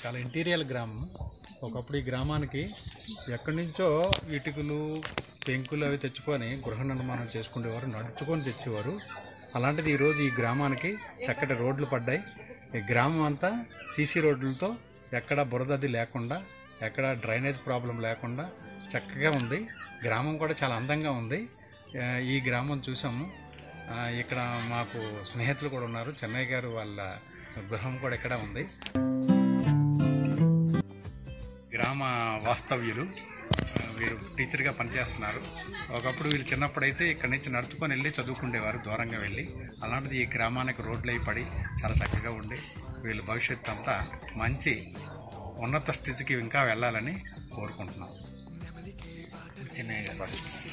చాలా ఇంటీరియర్ గ్రామం ఒకప్పుడు ఈ గ్రామానికి ఎక్కడి నుంచో ఇటుకలు పెంకులు అవి తెచ్చుకొని గృహ నిర్మాణం చేసుకునేవారు నడుచుకొని తెచ్చేవారు అలాంటిది ఈరోజు ఈ గ్రామానికి చక్కటి రోడ్లు పడ్డాయి ఈ గ్రామం అంతా సీసీ రోడ్లతో ఎక్కడ బురదది లేకుండా ఎక్కడ డ్రైనేజ్ ప్రాబ్లం లేకుండా చక్కగా ఉంది గ్రామం కూడా చాలా అందంగా ఉంది ఆ, ఈ గ్రామం చూసాము ఆ, ఇక్కడ మాకు స్నేహితులు కూడా ఉన్నారు చెన్నై గారు వాళ్ళ గృహం కూడా ఇక్కడ ఉంది గ్రామ వాస్తవ్యులు ఆ, వీరు టీచర్గా పనిచేస్తున్నారు ఒకప్పుడు వీళ్ళు చిన్నప్పుడైతే ఇక్కడి నుంచి నడుచుకొని వెళ్ళి చదువుకునేవారు దూరంగా వెళ్ళి అలాంటిది ఈ గ్రామానికి రోడ్లు అయి పడి చాలా చక్కగా ఉండి వీళ్ళ భవిష్యత్తు అంతా మంచి ఉన్నత స్థితికి ఇంకా వెళ్ళాలని కోరుకుంటున్నాం చిన్నయ్య గారు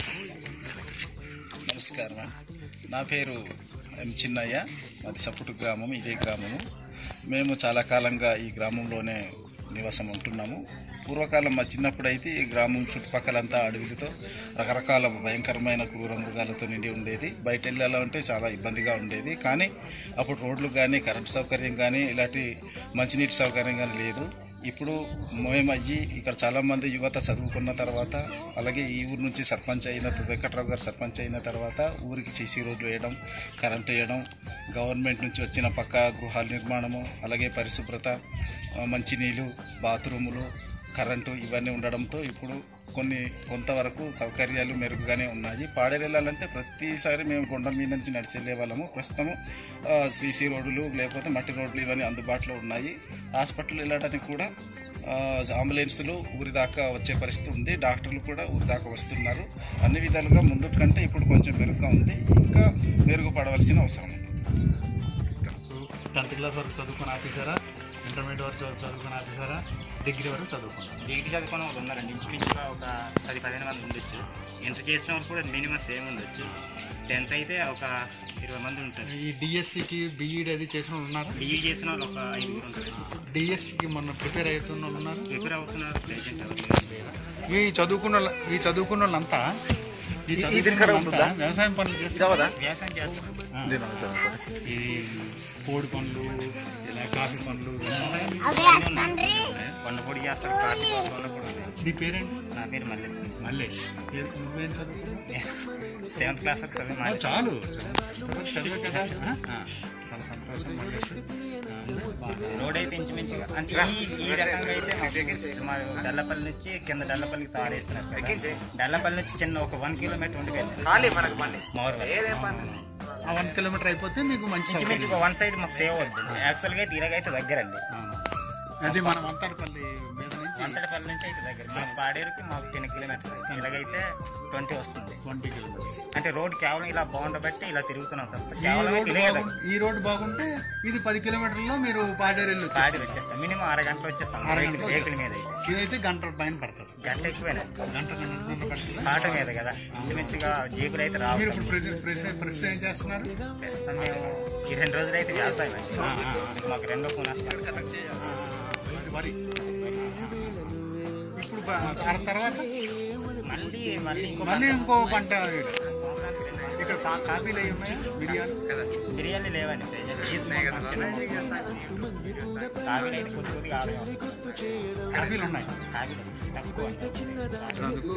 నమస్కారం నా పేరు ఎం చిన్నయ్య మాది సపుటు గ్రామం ఇదే గ్రామము మేము చాలా కాలంగా ఈ గ్రామంలోనే నివాసం ఉంటున్నాము పూర్వకాలం మా చిన్నప్పుడు అయితే ఈ గ్రామం చుట్టుపక్కలంతా అడవులతో రకరకాల భయంకరమైన క్రూర మృగాలతో నిండి ఉండేది బయట వెళ్ళాలంటే చాలా ఇబ్బందిగా ఉండేది కానీ అప్పుడు రోడ్లు కానీ కరెంటు సౌకర్యం కానీ ఇలాంటి మంచినీటి సౌకర్యం కానీ లేదు ఇప్పుడు మేము అయ్యి ఇక్కడ చాలామంది యువత చదువుకున్న తర్వాత అలాగే ఈ ఊరు నుంచి సర్పంచ్ అయిన వెంకట్రావు గారు సర్పంచ్ అయిన తర్వాత ఊరికి సీసీ రోడ్లు వేయడం కరెంట్ వేయడం గవర్నమెంట్ నుంచి వచ్చిన పక్క గృహాల నిర్మాణము అలాగే పరిశుభ్రత ఆ, మంచినీళ్ళు బాత్రూములు కరెంటు ఇవన్నీ ఉండడంతో ఇప్పుడు కొన్ని కొంతవరకు సౌకర్యాలు మెరుగుగానే ఉన్నాయి పాడేరు వెళ్ళాలంటే ప్రతిసారి మేము కొండల మీద నుంచి నడిచి వెళ్ళే వాళ్ళము ప్రస్తుతము సీసీ రోడ్లు లేకపోతే మట్టి రోడ్లు ఇవన్నీ అందుబాటులో ఉన్నాయి హాస్పిటల్ వెళ్ళడానికి కూడా ఆ, అంబులెన్సులు ఊరి దాకా వచ్చే పరిస్థితి ఉంది డాక్టర్లు కూడా ఊరి దాకా వస్తున్నారు అన్ని విధాలుగా ముందు కంటే ఇప్పుడు కొంచెం మెరుగ్గా ఉంది ఇంకా మెరుగుపడవలసిన అవసరం ఉంది టెన్త్ క్లాస్ వరకు చదువుకుని ఆపేశారా ఇంటర్మీడియట్ వరకు చదువు- చదువుకుని ఆపేశారా డిగ్రీ వరకు చదువుకున్నారు డిగ్రీ చదువుకున్న వాళ్ళు ఉన్నారండి ఇంచుమించుగా ఒక పది పదిహేను మంది ఉండొచ్చు ఇంటర్ చేసిన వాళ్ళు కూడా మినిమం సేమ్ ఉండొచ్చు టెన్త్ అయితే ఒక ఇరవై మంది ఉంటారు ఈ డిఎస్సికి బీఈడి అది చేసిన వాళ్ళు ఉన్నారా బీఈ చేసిన వాళ్ళు ఒక ఐదుగురు ఉంటారు డిఎస్సికి మొన్న ప్రిపేర్ అవుతున్న వాళ్ళు ఉన్నారు ప్రిపేర్ అవుతున్నారు ప్రెజెంట్ ఎవరు ఈ చదువుకున్న వాళ్ళ- ఈ చదువుకున్న వాళ్ళంతా ఈ చదువుకున్న వాళ్ళంతా వ్యవసాయం పనులు చేస్తారా వ్యవసాయం చేస్తారు ఈ కోడి పనులు ఇలా కాఫీ పనులు ఇవన్నీ ఉన్నాయా? కొండ పొడి చేస్తారు కాఫీ తోట కొండ పొడి ఉంది. నీ పేరేంటి నా పేరు మల్లేష్ మల్లేష్ ఏ- నువ్వేం చదువుకున్నావు సెవెంత్ క్లాస్ వరకు చదివి ఓ, మానేశాను. చాలు చదువు- ఇంతవరకు చదివే కదా ఆ, చాలా సంతోషం మల్లేష్ ఆ, బాగా రోడ్ అయితే ఇంచుమించుగా అంటే ఈ ఈ రకంగా అయితే మాకు సుమారు డల్లపల్లి నుంచి కింద డల్లపల్లికి తాడేస్తున్నారు కదా. డల్లపల్లి నుంచి చిన్న ఒక వన్ కిలోమీటర్ ఉండి వెళ్ళాలి మోర్ ఆ వన్ కిలోమీటర్ అయిపోతే మీకు మంచి సౌకర్యం. ఇంచుమించుగా వన్ సైడ్ మాకు సేవ్ అవుతుంది యాక్చువల్గా అయితే ఇలాగైతే దగ్గరండి అవును. అది మనం అంతటిపల్లి మీద నుంచి అంతటిపల్లి నుంచి అయితే దగ్గర మాకు పాడేరుకి మాకు టెన్ కిలోమీటర్స్ ఇలాగైతే ట్వంటీ వస్తుంది ట్వంటీ కిలోమీటర్స్ అంటే రోడ్ కేవలం ఇలా బాగుండబట్టి ఇలా తిరుగుతున్నాం తప్ప ఈ కేవలం రోడ్ ఇలాగే దగ్గర. బాగుంటే ఈ రోడ్ బాగుంటే ఇది పది కిలోమీటర్లో మీరు పాడేరు వెళ్ళి పాడేరు వచ్చేస్తాం మినిమం అరగంటలో వచ్చేస్తాం వెహికల్ వెహికల్ మీద అయితే ఇదైతే గంట పైన పడుతుంది గంట ఎక్కువేనా గంట గంట పడుతుంది ఆటో మీద కదా ఇంచుమించుగా జీపులు అయితే రావు మీరు ఇప్పుడు ప్రజెంట్ ప్రస్తుతం ప్రస్తుతం ఏం చేస్తున్నారు ప్రస్తుతం మేము ఈ రెండు రోజులు అయితే వ్యవసాయం అండి మాకు రెండో కూన వరి- వరి ఇప్పుడు బ- ఆ తర్వాత మళ్ళీ మళ్ళీ ఇంకో మళ్ళీ ఇంకో పంట వేయడం. సంవత్సరానికి రెండు పంటలు. ఇక్కడ కా- కాఫీలు అవి ఉన్నాయా బిర్యానీ బిర్యానీ లేవండి ప్రజెంట్ తీసుకున్నాం చిన్న కాఫీలు అయితే కొద్ది కొద్దిగా ఆదాయం వస్తుంది కాఫీలు ఉన్నాయి కాఫీలు వస్తాయి. తక్కువ అందుకు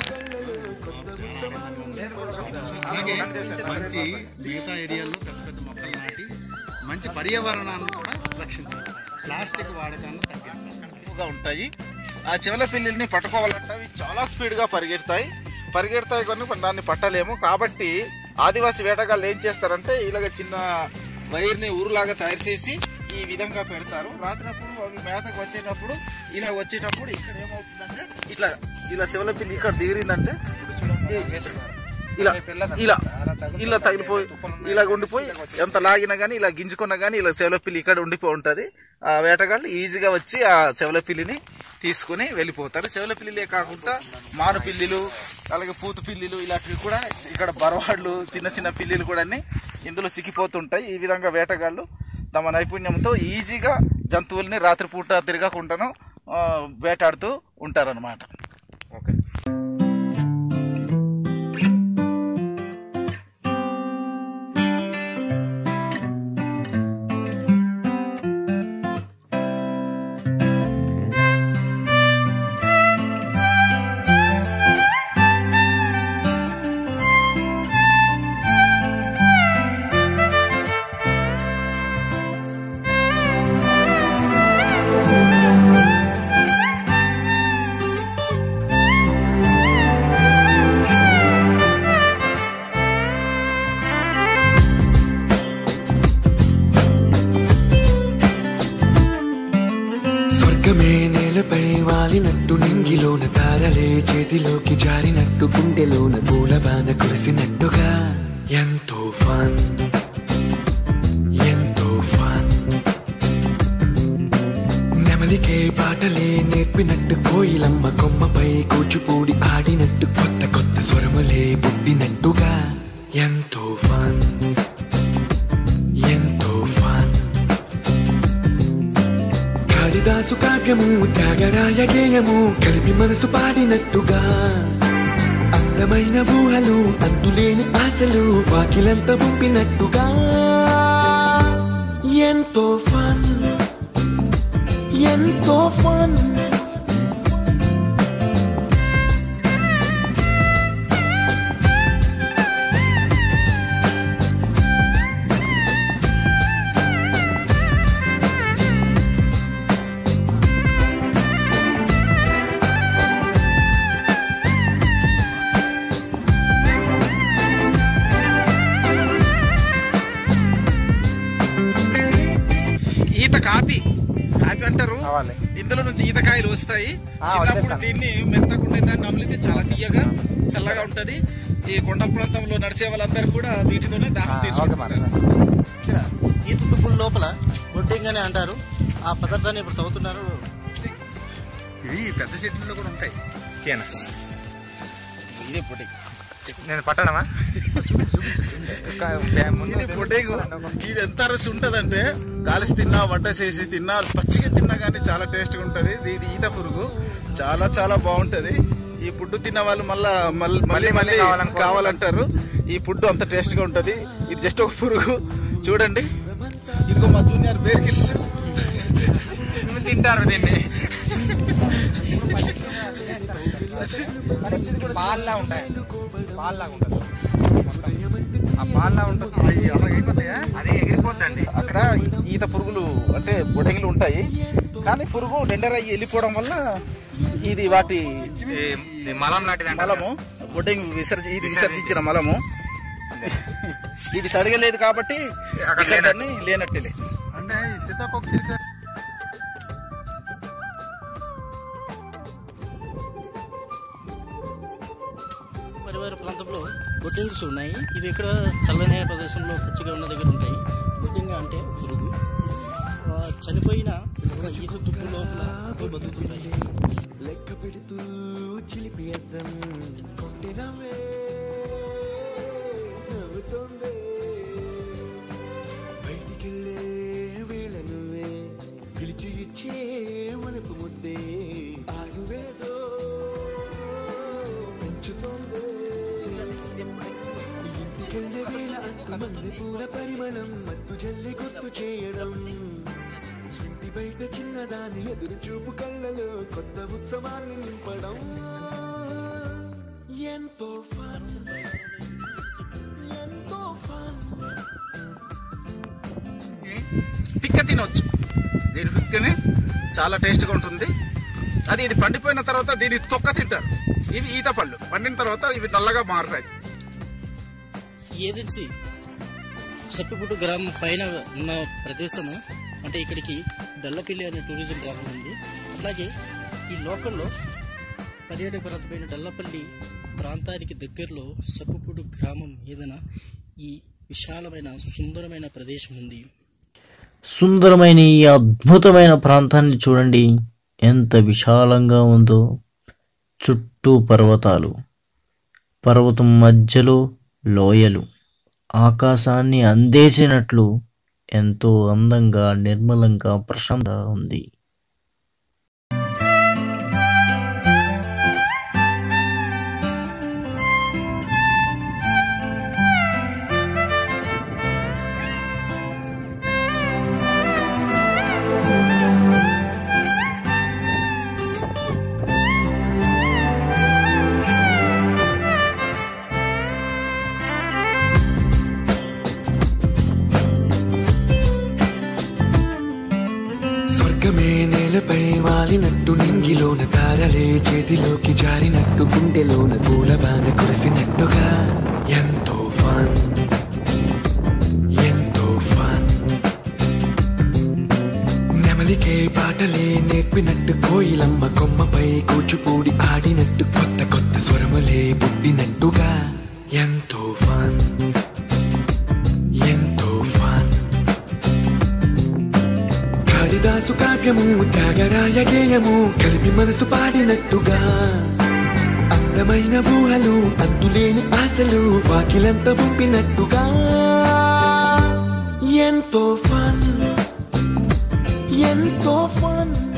అలాగే మంచి మిగతా ఏరియాల్లో పెద్ద పెద్ద మొక్కలు నాటి మంచి పర్యావరణాన్ని కూడా రక్షించాలి ప్లాస్టిక్ వాడకాన్ని తగ్గించాలి ఎక్కువగా ఉంటాయి ఆ చెవుల పిల్లిని పట్టుకోవాలంటే అవి చాలా స్పీడ్గా పరిగెడతాయి పరిగెడతాయి కొన్ని కొన్ని దాన్ని పట్టలేము కాబట్టి ఆదివాసి వేటగాళ్ళు ఏం చేస్తారంటే ఇలాగ చిన్న వైర్ని ఊరులాగా తయారు చేసి ఈ విధంగా పెడతారు రాత్రినప్పుడు అవి మేతకు వచ్చేటప్పుడు ఇలా వచ్చేటప్పుడు ఇక్కడ ఏమవుతుందంటే ఇట్లా ఇలా చెవుల పిల్లి ఇక్కడ దిగిరిందంటే ఈ- ఇలా ఇలా ఇలా తగిలిపోయి ఇలా ఉండిపోయి ఎంత లాగినా కానీ ఇలా గింజుకున్నా కానీ ఇలా చెవుల పిల్లి ఇక్కడ ఉండిపోయి ఉంటుంది ఆ వేటగాళ్ళు ఈజీగా వచ్చి ఆ చెవుల పిల్లిని తీసుకుని వెళ్ళిపోతారు చెవుల పిల్లిలే కాకుండా మాను పిల్లిలు అలాగే పూత పిల్లిలు ఇలాంటివి కూడా ఇక్కడ బరవాళ్ళు చిన్న చిన్న పిల్లిలు కూడా అన్ని ఇందులో సిక్కిపోతుంటాయి ఈ విధంగా వేటగాళ్ళు తమ నైపుణ్యంతో ఈజీగా జంతువుల్ని రాత్రిపూట తిరగకుండాను ఆ, వేటాడుతూ ఉంటారన్నమాట ఓకే స్వర్గమే నేలపై వాలినట్టు నింగిలోన తారలే చేతిలోకి జారినట్టు గుండెలోన పూలబాన కురిసినట్టుగా ఎంతో ఫన్ ఎంతో ఫన్ నెమలికే పాటలే నేర్పినట్టు కోయిలమ్మ కొమ్మపై కూచిపూడి ఆడినట్టు కొత్త కొత్త స్వరములే పుట్టినట్టుగా ఎంతో ఫన్ ఎంతో ఫన్ కాళిదాసు కావ్యము త్యాగరాయ గేయము కలిపి మనసు పాడినట్టుగా అందమైన ఊహలు అంతులేని ఆశలు వాకిలంత పంపినట్టుగా ఎంతో ఫన్ ఎంతో ఫన్ ఈత కాపీ కాపీ అంటారు ఇందులో నుంచి ఈతకాయలు వస్తాయి చిన్నప్పుడు దీన్ని మెత్తకుండా దాన్ని నమిలితే చాలా తీయగా చల్లగా ఉంటది ఈ కొండ ప్రాంతంలో నడిచే వాళ్ళందరూ కూడా వీటితోనే దాహం తీసుకుంటారు ఈత తుప్పుల లోపల బొడ్డింగ్ అని అంటారు ఆ పదార్థాన్ని ఇప్పుడు తవ్వుతున్నారు ఇవి పెద్ద చెట్లలో కూడా ఉంటాయి ఇదే పొడి నేను పట్టణమా ఇది పొటేగు ఇది ఎంత రుచి ఉంటదంటే కాలిసి తిన్నా వడ్డసేసి తిన్నా పచ్చిగా తిన్నా కానీ చాలా టేస్ట్గా ఉంటది ఇది ఇది ఈత పురుగు చాలా చాలా బాగుంటది ఈ పుడ్డు తిన్న వాళ్ళు మళ్ళా మళ్ళీ మళ్ళీ మళ్ళీ కావాలంటారు ఈ పుడ్డు అంత టేస్ట్గా ఉంటది ఇది జస్ట్ ఒక పురుగు చూడండి ఇదిగో మా జూనియర్ బేర్ కిల్స్ తింటారు దీన్ని పాల్లా ఉంటాయి పాల్లాగా ఉంటుంది ఆ పాల్లా ఉంటుంది అది ఎగిరిపోద్దండి అక్కడ ఈత పురుగులు అంటే బొడగిలు ఉంటాయి కానీ పురుగు డెండర్ అయ్యి వెళ్ళిపోవడం వల్ల ఇది వాటి ఈ మలం లాంటిది మలము బొడ్డింగ్ విసర్జి ఇది విసర్జించిన మలము ఇది సడగలేదు కాబట్టి అక్కడ ఇక్కడ దాన్ని లేనట్టులే అంటే ఈ సీతాకోక చిలుక పరివార ప్రాంతంలో బొడ్డింగ్స్ ఉన్నాయి ఇవి ఇక్కడ చల్లని ప్రదేశంలో పచ్చిగా ఉన్న దగ్గర ఉంటాయి బొడ్డింగ్ అంటే పురుగు ఆ చనిపోయిన ఒక ఈత తుప్పు లోపల అవి బతుకుతుంటాయి లెక్క పెడుతూ చిలిపి అద్దం కొంటె నవ్వే నవ్వుతోందే బయటికెళ్ళే వేళ నువ్వే పిలిచి ఇచ్చే మనకు ముద్దే ఆయువేదో పెంచుతోందే ఇంటికెళ్ళే వేళ అంటుమంది పూల పరిమళం మత్తు జల్లి గుర్తు చేయడం ఇంటి బయట చిన్నదాని ఎదురు చూపు కళ్ళలో కొత్త ఉత్సవాన్ని నింపడం ఎంతో ఫన్ ఎంతో ఫన్ పిక్క తినొచ్చు దీని పిక్కని చాలా టేస్ట్గా ఉంటుంది అది ఇది పండిపోయిన తర్వాత దీని తొక్క తింటారు ఇవి ఈత పళ్ళు పండిన తర్వాత ఇవి నల్లగా మారుతాయి ఏజెన్సీ సట్టుపుట్టు గ్రామం పైన ఉన్న ప్రదేశము అంటే ఇక్కడికి డల్లపిల్లి అనే టూరిజం గ్రామం ఉంది అలాగే ఈ లోకల్లో పర్యాటక ప్రాంతమైన డల్లపల్లి ప్రాంతానికి దగ్గరలో సప్పుపుడు గ్రామం ఏదైనా ఈ విశాలమైన సుందరమైన ప్రదేశం ఉంది సుందరమైన ఈ అద్భుతమైన ప్రాంతాన్ని చూడండి ఎంత విశాలంగా ఉందో చుట్టూ పర్వతాలు పర్వతం మధ్యలో లోయలు ఆకాశాన్ని అందేసినట్లు ఎంతో అందంగా నిర్మలంగా ప్రశాంతంగా ఉంది స్వర్గమే నేలపై వాలినట్టు నింగిలోన తారలే చేతిలోకి జారినట్టు గుండెలోన పూలబాన కురిసినట్టుగా ఎంతో ఫన్ ఎంతో ఫన్ నెమలికే పాటలే నేర్పినట్టు కోయిలమ్మ కొమ్మపై కూచిపూడి ఆడినట్టు కొత్త కొత్త స్వరములే పుట్టినట్టుగా ఎంతో ఫన్ ఎంతో ఫన్ కాళిదాసు కావ్యము త్యాగరాయ గేయము కలిపి మనసు పాడినట్టుగా అందమైన ఊహలు అంతులేని ఆశలు వాకిలంత పంపినట్టుగా ఎంతో ఫన్ ఎంతో ఫన్